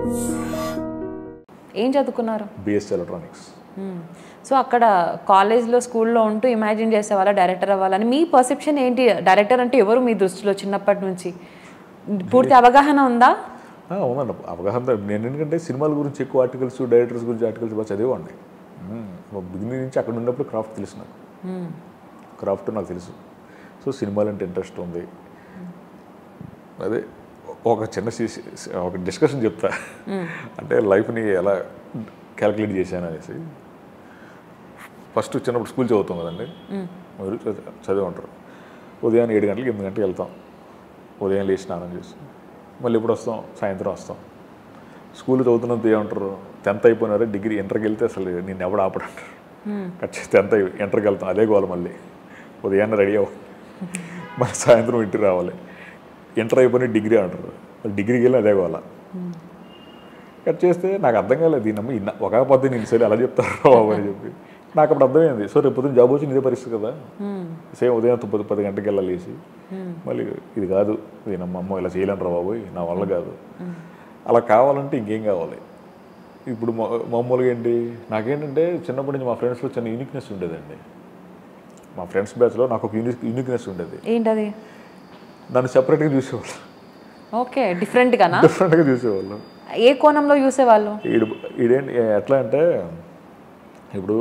ఏం చదువుకున్నారు BSc electronics మ్మ్. So అక్కడ కాలేజ్లో స్కూల్లో ఉంటూ ఇమాజిన్ చేసేవాళ్ళ డైరెక్టర్ అవ్వాలని మీ పర్సెప్షన్ ఏంటి డైరెక్టర్ అంటే ఎవరు మీ దృష్టిలో చిన్నప్పటి నుంచి పూర్తి అవగాహన ఉందా ఆ, అవునండి అవగాహన నేను ఎందుకంటే సినిమాల గురించి ఎక్కువ ఆర్టికల్స్ డైరెక్టర్స్ గురించి ఆర్టికల్స్ బాగా చదివేవాడిని బిగినింగ్ నుంచి అక్కడ ఉన్నప్పుడు క్రాఫ్ట్ తెలుసు నాకు క్రాఫ్ట్ నాకు తెలుసు సో సినిమాలు అంటే ఇంట్రెస్ట్ ఉంది అదే ఒక చిన్న సి- ఒక డిస్కషన్ చెప్తా అంటే లైఫ్ని ఎలా క్యాలిక్యులేట్ చేశాను అనేసి ఫస్ట్ చిన్నప్పుడు స్కూల్ చదువుతాం కదండి మీరు చదివి చదివి ఉంటారు ఉదయం ఏడు గంటలకు ఎనిమిది గంటలకు వెళ్తాం ఉదయం లేచి స్నానం చేసి మళ్ళీ ఎప్పుడు వస్తాం సాయంత్రం వస్తాం స్కూల్ చదువుతున్నంత ఏమంటారు టెన్త్ అయిపోయినారు డిగ్రీ ఇంటర్కి వెళ్తే అసలు నేను ఎవడు ఆపడంటారు ఖచ్చితంగా టెన్త్ అయి ఇంటర్కి వెళ్తాం అదే గోల మళ్ళీ ఉదయాన్నే రెడీ అవ్వాలి మళ్ళీ సాయంత్రం ఇంటికి రావాలి ఇంటర్ అయిపోయిన డిగ్రీ అంటారు మళ్ళీ డిగ్రీకి వెళ్ళి అదే గోల కట్ చేస్తే నాకు అర్థం కాలేదు దీనమ్మ ఇన్న ఒక పద్ధతి నేను సరే అలా చెప్తారు బాబు అని చెప్పి నాకు అప్పుడు అర్థమైంది సో రేపు పొద్దున్న జాబ్ వచ్చి ఇదే పరిస్థితి కదా సేమ్ ఉదయం తొమ్మిది పది గంటకి వెళ్ళలేసి మళ్ళీ ఇది కాదు దీనమ్మ అమ్మ ఇలా చేయలేను రా బాబోయ్ నా వల్ల కాదు అలా కావాలంటే ఇంకేం కావాలి ఇప్పుడు మా- మామూలుగా ఏంటి నాకేంటంటే చిన్నప్పటి నుంచి మా ఫ్రెండ్స్లో చిన్న యూనిక్నెస్ ఉండేదండి మా ఫ్రెండ్స్ బ్యాచ్లో నాకు ఒక యూనిక్ యూనిక్నెస్ ఉండేది ఏంటది నన్ను సెపరేట్గా చూసేవాళ్ళు ఓకే డిఫరెంట్గానా డిఫరెంట్గా చూసేవాళ్ళు ఏ కోణంలో చూసేవాళ్ళు ఈడు ఈడేంటి ఎట్లా అంటే ఇప్పుడు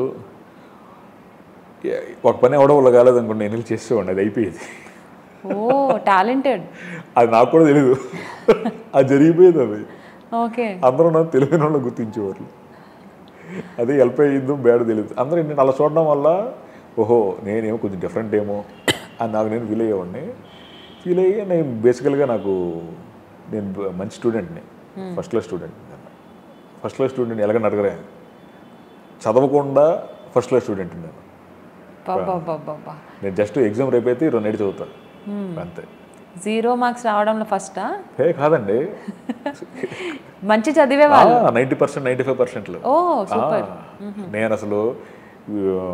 ఏ- ఒక పని ఎవడో వాళ్ళు కాలేదనుకోండి నేను వెళ్ళి చేసేవాడిని అది అయిపోయేది ఓ టాలెంటెడ్ అది నాకు కూడా తెలియదు అది జరిగిపోయేది అది ఓకే అందరూ నన్ను తెలివైన వాళ్ళు గుర్తించేవాళ్ళు అది హెల్ప్ అయ్యిందో బ్యాడ్ తెలియదు అందరూ ఏంటంటే అలా చూడడం వల్ల ఓహో నేనేమో కొంచెం డిఫరెంట్ ఏమో అని నాకు నేను ఫీల్ అయ్యేవాడిని ఫీల్ అయ్యి నేను బేసికల్గా నాకు నేను బ- మంచి స్టూడెంట్ని first class student first class student ఎలాగని అడగరే చదవకుండా ఫస్ట్ క్లాస్ స్టూడెంట్ నేను బాబా నేను జస్ట్ ఎగ్జామ్ రేపు అయితే రెండు నైట్ చదువుతాను అంతే జీరో మార్క్స్ రావడంలో ఫస్టా హే కాదండి మంచి చదివేవాళ్ళు నైంటీ పర్సెంట్ నైంటీ ఫైవ్ పర్సెంట్లు ఓ సూపర్ నేను అసలు ఆ,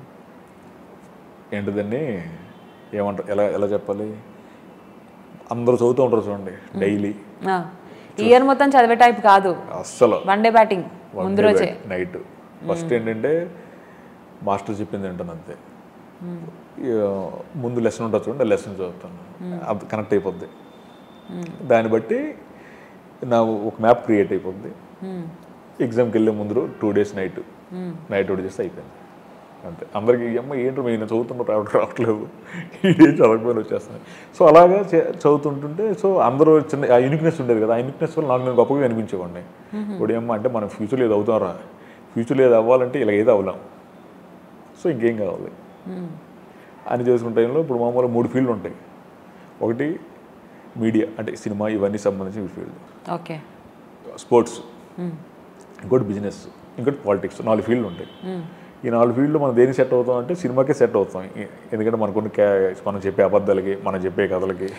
ఏంటిదండి ఏమంటారు ఎలా ఎలా చెప్పాలి అందరూ చదువుతూ ఉంటారు చూడండి డైలీ ఇయర్ మొత్తం చదివే టైప్ కాదు అస్సలు వన్ డే బ్యాటింగ్ ముందు రోజే నైట్ ఫస్ట్ ఏంటంటే మాస్టర్ చెప్పింది ఏంటని అంతే ఇక ముందు లెసన్ ఉంటుంది చూడండి ఆ లెసన్ చదువుతాను అది కనెక్ట్ అయిపోద్ది దాన్ని బట్టి నా ఒక మ్యాప్ క్రియేట్ అయిపోద్ది ఎగ్జామ్కి వెళ్ళే ముందు టూ డేస్ నైట్ నైట్ ఒకటి చేస్తే అయిపోయింది అంతే అందరికి ఈ అమ్మ ఏంటో నేను చదువుతున్నా రావడం రావట్లేదు ఇదేం చదవకపోయినా వచ్చేస్తున్నాయి సో అలాగా చే- చదువుతుంటుంటే సో అందరూ చిన్న ఆ యూనిక్నెస్ ఉండేది కదా ఆ యూనిక్నెస్ వల్ల నాకు నేను గొప్పగా అనిపించేవాడిని ఇప్పుడు ఏమో అంటే మనం ఫ్యూచర్లో ఏది అవుతారా ఫ్యూచర్లో ఏది అవ్వాలంటే ఇలా ఏది అవ్వలేం సో ఇంకేం కావాలి అని చేసుకున్న టైంలో ఇప్పుడు మామూలుగా మూడు ఫీల్డ్ ఉంటాయి ఒకటి మీడియా అంటే సినిమా ఇవన్నీ సంబంధించిన ఫీల్డ్ ఓకే స్పోర్ట్స్ ఇంకోటి బిజినెస్ ఇంకోటి పాలిటిక్స్ నాలుగు ఫీల్డ్లు ఉంటాయి ఈ నాలుగు ఫీల్డ్లు మనం దేనికి సెట్ అవుతాం అంటే సినిమాకే సెట్ అవుతాం ఎ- ఎందుకంటే మనకున్న క్యా మనం చెప్పే అబద్ధాలకి మనం చెప్పే కథలకి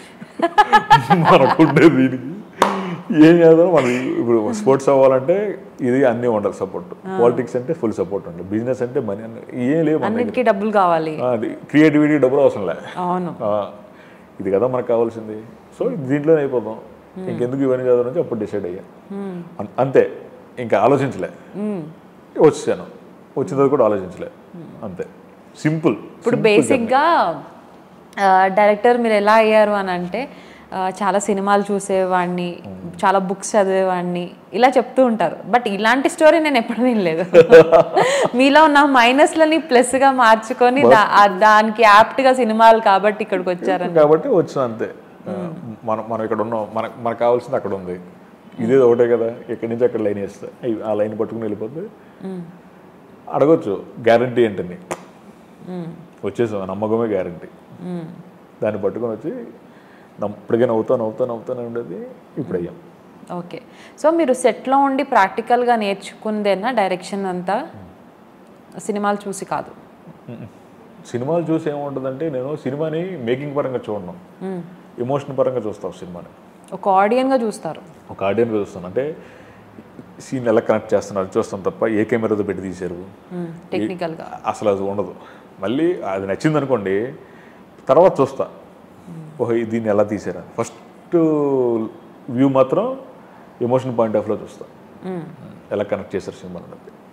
మనకుండే దీనికి ఏం చేద్దాం మనం ఇప్పుడు స్పోర్ట్స్ అవ్వాలంటే ఇది అన్నీ ఉండాలి సపోర్ట్ పాలిటిక్స్ అంటే ఫుల్ సపోర్ట్ ఉండాలి బిజినెస్ అంటే మనీ అన్న ఏం లేవు మన దగ్గర. అన్నిటికీ డబ్బులు కావాలి ఆ, అది క్రియేటివిటీ డబ్బులు అవసరం లే అవును ఆ, ఇది కదా మనకు కావాల్సింది సో దీంట్లోనే అయిపోతాం ఇంకెందుకు ఇవన్నీ చదవడం అప్పుడు డిసైడ్ అయ్యా అం- అంతే ఇంకా ఆలోచించలే వచ్చాను వచ్చిన తర్వాత కూడా ఆలోచించలే అంతే సింపుల్ ఇప్పుడు బేసిక్గా డైరెక్టర్ మీరు ఎలా అయ్యారు అని అంటే ఆ, చాలా సినిమాలు చూసేవాడిని చాలా బుక్స్ చదివేవాడిని ఇలా చెప్తూ ఉంటారు బట్ ఇలాంటి స్టోరీ నేను ఎప్పుడు వినలేదు మీలో ఉన్న మైనస్లని ప్లస్గా మార్చుకొని దా- ఆ దానికి యాప్ట్గా సినిమాలు కాబట్టి ఇక్కడికి వచ్చారని కాబట్టి వచ్చిన అంతే ఆ, మనం మనం ఇక్కడ ఉన్నాం మనకు మనకు కావాల్సింది అక్కడ ఉంది ఇదే ఒకటే కదా ఇక్కడి నుంచి అక్కడ లైన్ వేస్తా అయ్యి ఆ లైన్ పట్టుకుని వెళ్ళిపోతే అడగొచ్చు గ్యారంటీ ఏంటని వచ్చేసాం ఆ నమ్మకమే గ్యారంటీ దాన్ని పట్టుకొని వచ్చి నమ్- ఇప్పటికైనా అవుతాను అవుతాను అవుతాను ఉండేది ఇప్పుడు అయ్యాం ఓకే సో మీరు సెట్లో ఉండి ప్రాక్టికల్గా నేర్చుకుందేనా డైరెక్షన్ అంతా సినిమాలు చూసి కాదు సినిమాలు చూసి ఏముంటుందంటే నేను సినిమాని మేకింగ్ పరంగా చూడను ఎమోషన్ పరంగా చూస్తాను సినిమాని ఒక ఆడియన్గా చూస్తారు ఒక ఆడియన్గా చూస్తాను అంటే సీన్ ఎలా కనెక్ట్ చేస్తున్నారు చూస్తాం తప్ప ఏ కెమెరాతో పెట్టి తీశారు టెక్నికల్గా అసలు అది ఉండదు మళ్ళీ అది నచ్చింది అనుకోండి తర్వాత చూస్తా ఓహో ఇది దీన్ని ఎలా తీసారా ఫస్ట్ వ్యూ మాత్రం ఎమోషన్ పాయింట్ ఆఫ్లో చూస్తాను ఎలా కనెక్ట్ చేశారు సినిమా అన్నది